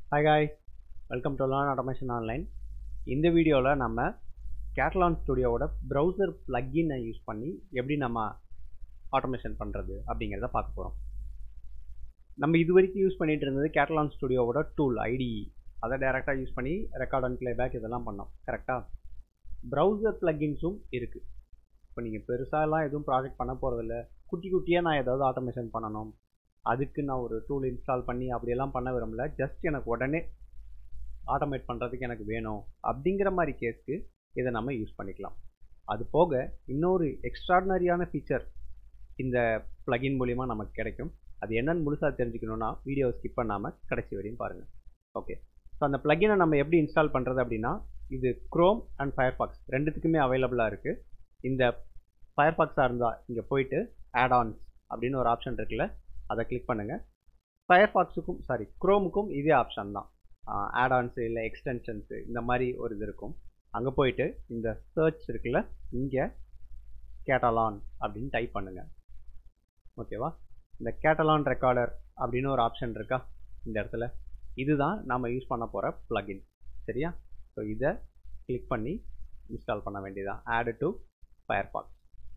hi guys welcome to learn automation online இந்த வீடியோவில் நம்ம கேட்டலான் ஸ்டுடியோவோட ப்ரௌசர் ப்ளக்கினை யூஸ் பண்ணி எப்படி நம்ம ஆட்டோமேஷன் பண்ணுறது அப்படிங்கிறத பார்க்க போகிறோம் நம்ம இது வரைக்கும் யூஸ் பண்ணிட்டு இருந்தது கேட்டலான் ஸ்டுடியோவோட டூல் ஐடி அதை டைரெக்டாக யூஸ் பண்ணி ரெக்கார்ட் அண்ட் ப்ளேபேக் இதெல்லாம் பண்ணோம் கரெக்டாக ப்ரௌசர் ப்ளக்கின்ஸும் இருக்குது இப்போ நீங்கள் பெருசாலாம் எதுவும் ப்ராஜெக்ட் பண்ண போகிறதில்ல குட்டி குட்டியாக நான் ஏதாவது ஆட்டோமேஷன் பண்ணணும் அதுக்கு நான் ஒரு டூல் இன்ஸ்டால் பண்ணி அப்படியெல்லாம் பண்ண விரும்பல ஜஸ்ட் எனக்கு உடனே ஆட்டோமேட் பண்ணுறதுக்கு எனக்கு வேணும் அப்படிங்கிற மாதிரி கேஸ்க்கு இதை நம்ம யூஸ் பண்ணிக்கலாம் அது போக இன்னொரு எக்ஸ்ட்ராடினரியான ஃபீச்சர் இந்த ப்ளகின் மூலிமா நமக்கு கிடைக்கும் அது என்னன்னு முழுசாக தெரிஞ்சுக்கணுன்னா வீடியோ ஸ்கிப் பண்ணாமல் கடைசி வரையும் பாருங்கள் ஓகே ஸோ அந்த ப்ளகினை நம்ம எப்படி இன்ஸ்டால் பண்ணுறது அப்படின்னா இது க்ரோம் அண்ட் ஃபயர்பாக்ஸ் ரெண்டுத்துக்குமே அவைலபிளாக இருக்குது இந்த ஃபயர்பாக்ஸாக இருந்தால் இங்கே போயிட்டு ஆட் ஆன்ஸ் அப்படின்னு ஒரு ஆப்ஷன் இருக்குல்ல அதை கிளிக் பண்ணுங்கள் ஃபயர்பாக்ஸுக்கும் சாரி க்ரோமுக்கும் இதே ஆப்ஷன் தான் ஆட் ஆன்ஸு இல்லை எக்ஸ்டென்ஷன்ஸு இந்த மாதிரி ஒரு இது இருக்கும் அங்கே போயிட்டு இந்த சர்ச் இருக்குல்ல இங்கே கேட்டலான் அப்படின்னு டைப் பண்ணுங்கள் ஓகேவா இந்த கேட்டலான் ரெக்கார்டர் அப்படின்னு ஒரு ஆப்ஷன் இருக்கா இந்த இடத்துல இதுதான் நம்ம யூஸ் பண்ண போகிற ப்ளகின் சரியா ஸோ இதை கிளிக் பண்ணி இன்ஸ்டால் பண்ண வேண்டியதான் ஆடு டு ஃபயர்பாக்ஸ்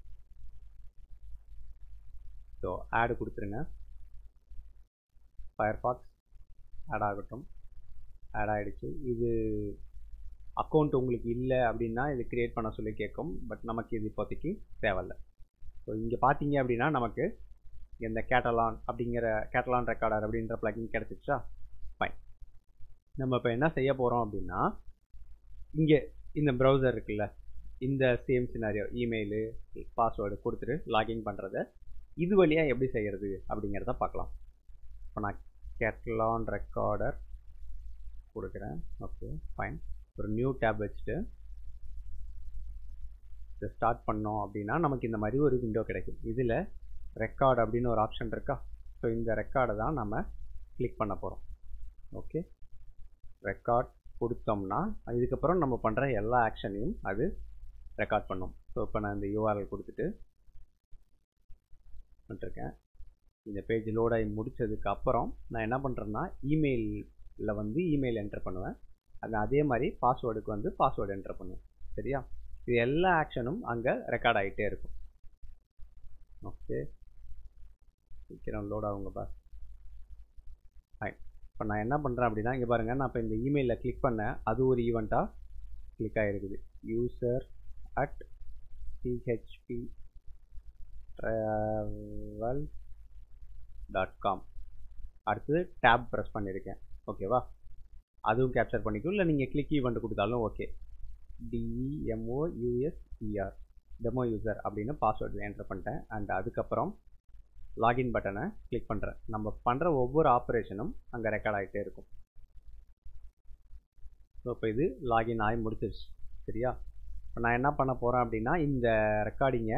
ஸோ ஆடு கொடுத்துருங்க ஃபயர்பாக்ஸ் ஆட் ஆகட்டும் ஆட் ஆகிடுச்சு இது அக்கௌண்ட் உங்களுக்கு இல்லை அப்படின்னா இது க்ரியேட் பண்ண சொல்லி கேட்கும் பட் நமக்கு இது இப்போதைக்கு தேவையில்லை ஸோ இங்கே பார்த்தீங்க அப்படின்னா நமக்கு இந்த கேட்டலான் அப்படிங்கிற கேட்டலான் ரெக்கார்டர் அப்படின்ற ப்ளகின் கிடச்சிச்சா ஃபைன் நம்ம இப்போ என்ன செய்ய போகிறோம் அப்படின்னா இங்கே இந்த ப்ரௌசர் இருக்குல்ல இந்த சேம் சினாரியோ இமெயிலு பாஸ்வேர்டு கொடுத்துட்டு லாகின் பண்ணுறத இது வழியாக எப்படி செய்கிறது அப்படிங்கிறத பார்க்கலாம் இப்போ நான் கேட்லான் ரெக்கார்டர் கொடுக்குறேன் ஓகே ஃபைன் ஒரு நியூ டேப் வச்சுட்டு இதை ஸ்டார்ட் பண்ணோம் அப்படின்னா நமக்கு இந்த மாதிரி ஒரு விண்டோ கிடைக்கும் இதில் ரெக்கார்டு அப்படின்னு ஒரு ஆப்ஷன் இருக்கா ஸோ இந்த ரெக்கார்டை தான் நம்ம கிளிக் பண்ண போகிறோம் ஓகே ரெக்கார்ட் கொடுத்தோம்னா இதுக்கப்புறம் நம்ம பண்ணுற எல்லா ஆக்ஷனையும் அது ரெக்கார்ட் பண்ணும் ஸோ இப்போ நான் இந்த யூஆர்எல் கொடுத்துட்டு பண்ணிருக்கேன் இந்த பேஜ் லோட் ஆகி முடித்ததுக்கு அப்புறம் நான் என்ன பண்ணுறேன்னா இமெயிலில் வந்து இமெயில் என்டர் பண்ணுவேன் அது அதே மாதிரி பாஸ்வேர்டுக்கு வந்து பாஸ்வேர்டு என்டர் பண்ணுவேன் சரியா இது எல்லா ஆக்ஷனும் அங்கே ரெக்கார்ட் ஆகிட்டே இருக்கும் ஓகே சீக்கிரம் லோட் ஆகுங்கப்பா ஃபைன் இப்போ நான் என்ன பண்ணுறேன் அப்படின்னா இங்கே பாருங்கள் நான் இப்போ இந்த இமெயிலில் கிளிக் பண்ணேன் அது ஒரு ஈவெண்ட்டாக கிளிக் ஆகிருக்குது user at CHP travel dot com அடுத்தது டேப் ப்ரெஸ் பண்ணியிருக்கேன் ஓகேவா அதுவும் கேப்சர் பண்ணிக்கும் இல்லை நீங்கள் கிளிக் ஈவெண்ட் கொடுத்தாலும் okay D E M O U S E R demo user அப்படின்னு பாஸ்வேர்டு என்டர் பண்ணிட்டேன் அண்ட் அதுக்கப்புறம் லாகின் பட்டனை கிளிக் பண்ணுறேன் நம்ம பண்ணுற ஒவ்வொரு ஆப்ரேஷனும் அங்கே ரெக்கார்ட் ஆகிட்டே இருக்கும் ஸோ இப்போ இது லாகின் ஆகி முடிச்சிருச்சு சரியா இப்போ நான் என்ன பண்ண போகிறேன் அப்படின்னா இந்த ரெக்கார்டிங்கை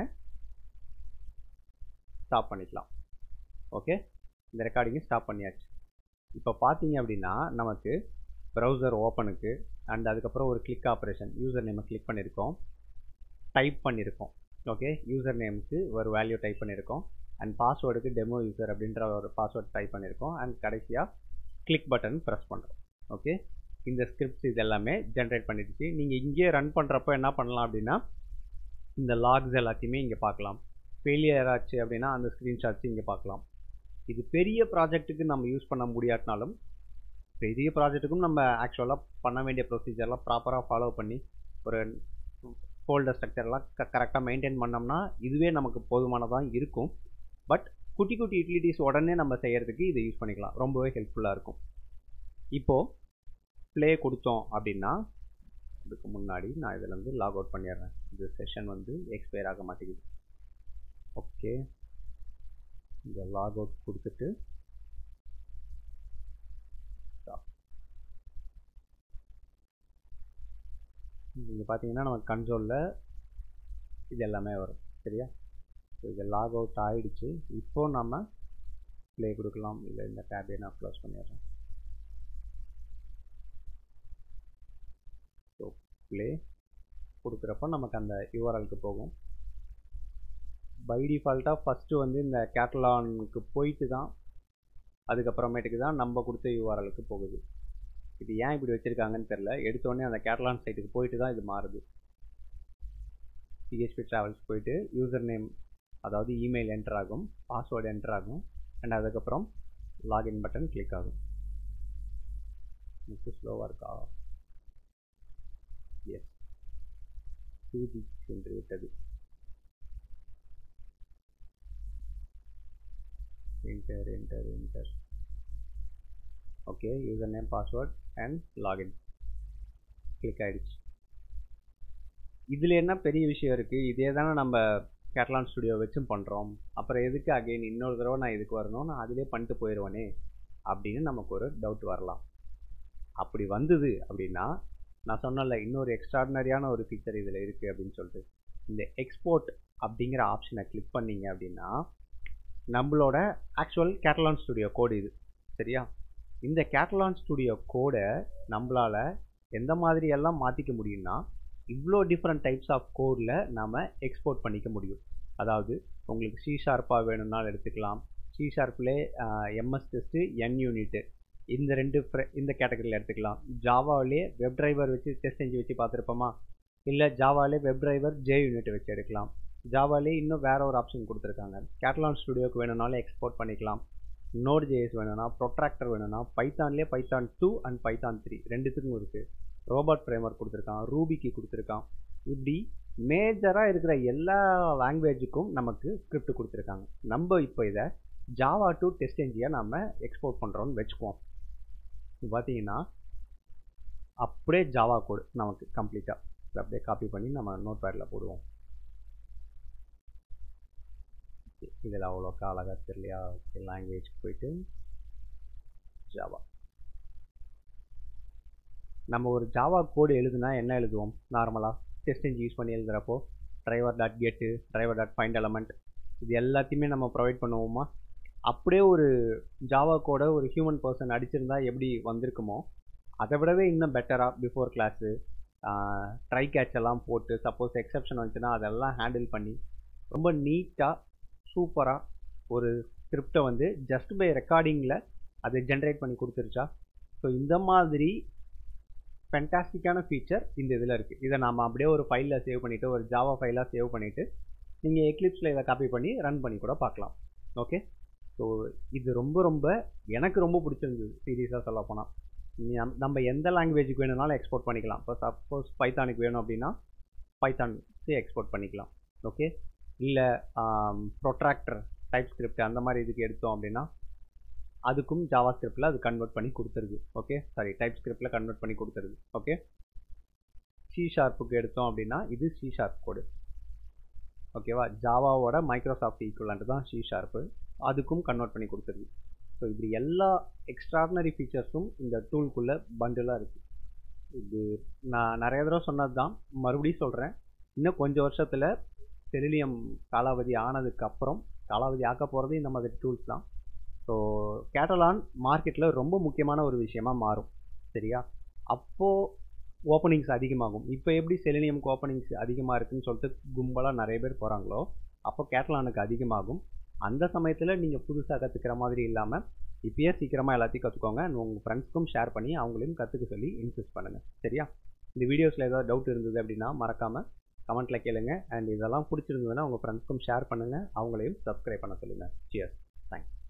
ஸ்டாப் பண்ணிக்கலாம் ஓகே இந்த ரெக்கார்டிங்கை ஸ்டாப் பண்ணியாச்சு இப்போ பார்த்தீங்க அப்படின்னா நமக்கு ப்ரௌசர் ஓப்பனுக்கு அண்ட் அதுக்கப்புறம் ஒரு கிளிக் ஆப்ரேஷன் யூசர் நேமை கிளிக் பண்ணியிருக்கோம் டைப் பண்ணியிருக்கோம் ஓகே யூசர் நேமுக்கு ஒரு வேல்யூ டைப் பண்ணியிருக்கோம் அண்ட் பாஸ்வேர்டுக்கு டெமோ யூசர் அப்படின்ற ஒரு பாஸ்வேர்ட் டைப் பண்ணியிருக்கோம் அண்ட் கடைசியாக கிளிக் பட்டன் ப்ரெஸ் பண்ணுறோம் ஓகே இந்த ஸ்கிரிப்ட்ஸ் இது எல்லாமே ஜென்ரேட் பண்ணிடுச்சு நீங்கள் இங்கேயே ரன் பண்ணுறப்போ என்ன பண்ணலாம் அப்படின்னா இந்த லாக்ஸ் எல்லாத்தையுமே இங்கே பார்க்கலாம் ஃபெயிலியர் ஆச்சு அப்படின்னா அந்த ஸ்க்ரீன்ஷாட்ஸ் இங்கே பார்க்கலாம் இது பெரிய ப்ராஜெக்ட்டுக்கு நம்ம யூஸ் பண்ண முடியாட்டினாலும் பெரிய ப்ராஜெக்ட்டுக்கும் நம்ம ஆக்சுவலாக பண்ண வேண்டிய ப்ரொசீஜர்லாம் ப்ராப்பராக ஃபாலோ பண்ணி ஒரு ஃபோல்டர் ஸ்ட்ரக்சர்லாம் க கரெக்டாக மெயின்டைன் பண்ணோம்னா இதுவே நமக்கு போதுமானதாக இருக்கும் பட் குட்டி குட்டி யூட்டிலிட்டிஸ் உடனே நம்ம செய்கிறதுக்கு இதை யூஸ் பண்ணிக்கலாம் ரொம்பவே ஹெல்ப்ஃபுல்லாக இருக்கும் இப்போது ப்ளே கொடுத்தோம் அப்படின்னா இதுக்கு முன்னாடி நான் இதில் வந்து லாக் அவுட் பண்ணிடுறேன் இந்த செஷன் வந்து எக்ஸ்பயர் ஆக மாட்டேங்குது ஓகே இந்த லாக் அவுட் கொடுத்துட்டு நீங்கள் பார்த்தீங்கன்னா நம்ம கன்சோலில் இது எல்லாமே வரும் சரியா ஸோ இது லாக் அவுட் ஆகிடுச்சு இப்போ நம்ம ப்ளே கொடுக்கலாம் இல்லை இந்த டேபே நான் க்ளோஸ் பண்ணிடுறேன் ஸோ ப்ளே கொடுக்குறப்போ நமக்கு அந்த யூஆர்எலுக்கு போகும் பை டிஃபால்ட்டாக ஃபஸ்ட்டு வந்து இந்த கேட்டலானுக்கு போயிட்டு தான் அதுக்கப்புறமேட்டுக்கு தான் நம்ம கொடுத்த யூஆர்எலுக்கு போகுது இது ஏன் இப்படி வச்சுருக்காங்கன்னு தெரில எடுத்தோடனே அந்த கேட்டலான் சைட்டுக்கு போயிட்டு தான் இது மாறுது பிஹெச்பி ட்ராவல்ஸ் போயிட்டு யூசர் நேம் அதாவது இமெயில் என்டர் ஆகும் பாஸ்வேர்டு என்டர் ஆகும் அண்ட் அதுக்கப்புறம் லாகின் பட்டன் கிளிக் ஆகும் நெக்ஸ்ட் ஸ்லோவாக இருக்கா எஸ் டூ ஜி சென்று விட்டது enter enter enter okay user name password and login click ஆகிடுச்சு இதில் என்ன பெரிய விஷயம் இருக்குது இதே தானே நம்ம கேட்லான் ஸ்டுடியோ வச்சும் பண்ணுறோம் அப்புறம் எதுக்கு அகைன் இன்னொரு தடவை நான் இதுக்கு வரணும் நான் அதிலே பண்ணிட்டு போயிடுவேனே அப்படின்னு நமக்கு ஒரு டவுட் வரலாம் அப்படி வந்தது அப்படின்னா நான் சொன்னல இன்னொரு எக்ஸ்ட்ராடினரியான ஒரு ஃபீச்சர் இதில் இருக்குது அப்படின்னு சொல்லிட்டு இந்த எக்ஸ்போர்ட் அப்படிங்கிற ஆப்ஷனை கிளிக் பண்ணிங்க அப்படின்னா நம்மளோட ஆக்சுவல் கேட்டலான் ஸ்டுடியோ கோடு இது சரியா இந்த கேட்டலான் ஸ்டுடியோ கோடை நம்மளால் எந்த மாதிரி எல்லாம் மாற்றிக்க முடியும்னா இவ்வளோ டிஃப்ரெண்ட் டைப்ஸ் ஆஃப் கோடில் நாம் எக்ஸ்போர்ட் பண்ணிக்க முடியும் அதாவது உங்களுக்கு சி ஷார்ப்பாக வேணும்னாலும் எடுத்துக்கலாம் சி ஷார்ப்லே எம்எஸ் டெஸ்ட்டு என் யூனிட்டு இந்த ரெண்டு இந்த கேட்டகரியில் எடுத்துக்கலாம் ஜாவாவிலே வெப் டிரைவர் வச்சு டெஸ்ட் செஞ்சு வச்சு பார்த்துருப்போமா இல்லை ஜாவாலே வெப் டிரைவர் ஜே யூனிட் வச்சு எடுக்கலாம் ஜாவாலே இன்னும் வேற ஒரு ஆப்ஷன் கொடுத்துருக்காங்க கேட்டலான் ஸ்டுடியோக்கு வேணும்னாலும் எக்ஸ்போர்ட் பண்ணிக்கலாம் நோட் ஜேஎஸ் வேணும்னா ப்ரொட்ராக்டர் வேணும்னா பைத்தான்லேயே Python two and Python three ரெண்டுத்துக்கும் இருக்குது ரோபோட் ஃப்ரேமர் கொடுத்துருக்கான் ரூபிக்கு கொடுத்துருக்கான் இப்படி மேஜராக இருக்கிற எல்லா லாங்குவேஜுக்கும் நமக்கு ஸ்கிரிப்ட் கொடுத்துருக்காங்க நம்ம இப்போ இதை ஜாவா டு டெஸ்ட் என்ஜியாக நம்ம எக்ஸ்போர்ட் பண்ணுறோன்னு வச்சுக்குவோம் பார்த்தீங்கன்னா அப்படியே ஜாவா கோடு நமக்கு கம்ப்ளீட்டாக அப்படியே காப்பி பண்ணி நம்ம நோட் பேடில் போடுவோம் இதில் அவ்வளோக்கா அழகாக தெரியலையா ஓகே லாங்குவேஜ் போயிட்டு ஜாவா நம்ம ஒரு ஜாவா கோடு எழுதுனா என்ன எழுதுவோம் நார்மலாக டெஸ்ட் இன்ஜி யூஸ் பண்ணி எழுதுகிறப்போ driver dot get driver dot find element இது எல்லாத்தையுமே நம்ம ப்ரொவைட் பண்ணுவோமா அப்படியே ஒரு ஜாவா கோடை ஒரு ஹியூமன் பர்சன் அடிச்சிருந்தா எப்படி வந்திருக்குமோ அதை விடவே இன்னும் பெட்டராக பிஃபோர் கிளாஸு ட்ரை கேட்ச் எல்லாம் போட்டு சப்போஸ் எக்ஸப்ஷன் வந்துச்சுன்னா அதெல்லாம் ஹேண்டில் பண்ணி ரொம்ப நீட்டாக சூப்பராக ஒரு ஸ்கிரிப்டை வந்து ஜஸ்ட் பை ரெக்கார்டிங்கில் அதை ஜென்ரேட் பண்ணி கொடுத்துருச்சா ஸோ இந்த மாதிரி ஃபென்டாஸ்டிக்கான ஃபீச்சர் இந்த இதில் இருக்குது இதை நாம் அப்படியே ஒரு ஃபைலில் சேவ் பண்ணிவிட்டு ஒரு ஜாவா ஃபைலாக சேவ் பண்ணிவிட்டு நீங்கள் எக்லிப்ஸில் இதை காப்பி பண்ணி ரன் பண்ணி கூட பார்க்கலாம் ஓகே ஸோ இது ரொம்ப ரொம்ப எனக்கு ரொம்ப பிடிச்சிருந்தது சீரியஸாக சொல்ல போனால் நம்ம எந்த லாங்குவேஜுக்கு வேணும்னாலும் எக்ஸ்போர்ட் பண்ணிக்கலாம் இப்போ சப்போஸ் பைத்தானுக்கு வேணும் அப்படின்னா பைத்தானுக்கு எக்ஸ்போர்ட் பண்ணிக்கலாம் ஓகே இல்லை ப்ரொட்ராக்டர் டைப் ஸ்கிரிப்ட் அந்த மாதிரி இதுக்கு எடுத்தோம் அப்படின்னா அதுக்கும் ஜாவா ஸ்கிரிப்டில் அது கன்வெர்ட் பண்ணி கொடுத்துருது ஓகே சாரி டைப் ஸ்கிரிப்டில் கன்வெர்ட் பண்ணி கொடுத்துருது ஓகே சி ஷார்ப்புக்கு எடுத்தோம் அப்படின்னா இது சி ஷார்ப் கோடு ஓகேவா ஜாவாவோட மைக்ரோசாஃப்ட் ஈக்குவலண்ட் தான் சி ஷார்ப்பு அதுக்கும் கன்வெர்ட் பண்ணி கொடுத்துருது ஸோ இப்படி எல்லா எக்ஸ்ட்ராடினரி ஃபீச்சர்ஸும் இந்த டூலுக்குள்ளே பண்டிலாக இருக்குது இது நான் நிறைய தடவை சொன்னது தான் மறுபடியும் சொல்கிறேன் இன்னும் கொஞ்சம் வருஷத்தில் செலிலியம் காலாவதி ஆனதுக்கப்புறம் காலாவதி ஆக்க போகிறது இந்த மாதிரி டூல்ஸ் தான் ஸோ கேட்டலான் மார்க்கெட்டில் ரொம்ப முக்கியமான ஒரு விஷயமா மாறும் சரியா அப்போது ஓப்பனிங்ஸ் அதிகமாகும் இப்போ எப்படி செலினியம்க்கு ஓப்பனிங்ஸ் அதிகமாக இருக்குன்னு சொல்லிட்டு கும்பலாக நிறைய பேர் போகிறாங்களோ அப்போ கேட்டலானுக்கு அதிகமாகும் அந்த சமயத்தில் நீங்கள் புதுசாக கற்றுக்கிற மாதிரி இல்லாமல் இப்பயே சீக்கிரமாக எல்லாத்தையும் கற்றுக்கோங்க உங்கள் ஃப்ரெண்ட்ஸ்க்கும் ஷேர் பண்ணி அவங்களையும் கற்றுக்க சொல்லி இன்சிஸ்ட் பண்ணுங்கள் சரியா இந்த வீடியோஸில் ஏதாவது டவுட் இருந்தது அப்படின்னா மறக்காமல் கமெண்ட்டில் கேளுங்க அண்ட் இதெல்லாம் பிடிச்சிருந்ததுன்னா உங்கள் ஃப்ரெண்ட்ஸ்க்கும் ஷேர் பண்ணுங்கள் அவங்களையும் சப்ஸ்கிரைப் பண்ண சொல்லுங்கள் சியர்ஸ் தேங்க்ஸ்